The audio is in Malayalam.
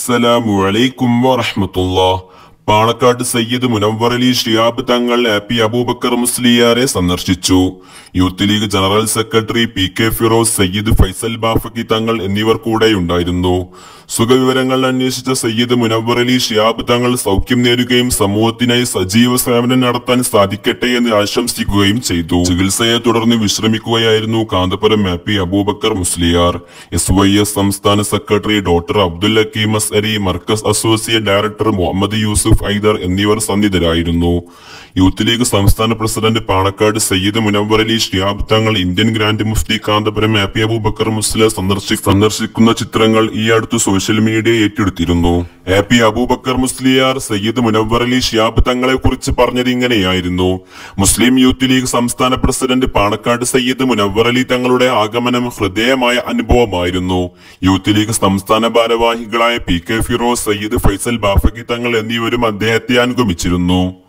അസ്സലാമു അലൈക്കും വറഹ്മത്തുള്ളാ പാണക്കാട് സയ്യിദ് മുനവ്വർ അലി ഷിയാബ് തങ്ങൾ എ പി അബൂബക്കർ മുസ്ലിയാരെ സന്ദർശിച്ചു Youth League general secretary P K Firoz Sayyid Faisal Bafaqi Thangal എന്നിവർ കൂടെയുണ്ടായിരുന്നു സുഖവിവരങ്ങൾ അന്വേഷിച്ച സയ്യിദ് മുനവ്വർ അലി ഷിയാബ് തങ്ങൾ സൗഖ്യം നേടുകയും സമൂഹത്തിനായി സജീവ സേവനം നടത്താൻ സാധിക്കട്ടെ എന്ന് ആശംസിക്കുകയും ചെയ്തു ചികിത്സയെ തുടർന്ന് വിശ്രമിക്കുകയായിരുന്നു Kanthapuram A P Abubakar Musliyar S Y S സംസ്ഥാന സെക്രട്ടറി doctor Abdul Hakeem Azhari Markaz associate director Muhammad Yusuf Aidar എന്നിവർ സന്നിധരായിരുന്നു യൂത്ത് ലീഗ് സംസ്ഥാന president Panakkad Sayyid Munavvar Ali Shihab Thangal Indian grand mufti Kanthapuram A P Abubakar Muslim സന്ദർശി സന്ദർശിക്കുന്ന ചിത്രങ്ങൾ ഈ അടുത്ത് സോഷ്യൽ മീഡിയ ഏറ്റെടുത്തിരുന്നു എ പി അബൂബക്കർ മുസ്ലിയാർ സയ്യിദ് മുനവ്വർ അലി ഷിയാബ് തങ്ങളെ കുറിച്ച് പറഞ്ഞത് ഇങ്ങനെയായിരുന്നു മുസ്ലിം യൂത്ത് ലീഗ് സംസ്ഥാന പ്രസിഡന്റ് പാണക്കാട് സയ്യിദ് മുനവ്വർ അലി തങ്ങളുടെ ആഗമനം ഹൃദയമായ അനുഭവമായിരുന്നു യൂത്ത് ലീഗ് സംസ്ഥാന ഭാരവാഹികളായ പി കെ ഫിറോസ് സയ്യിദ് ഫൈസൽ ബാഫക്കി തങ്ങൾ എന്നിവരും അദ്ദേഹത്തെ അനുഗമിച്ചിരുന്നു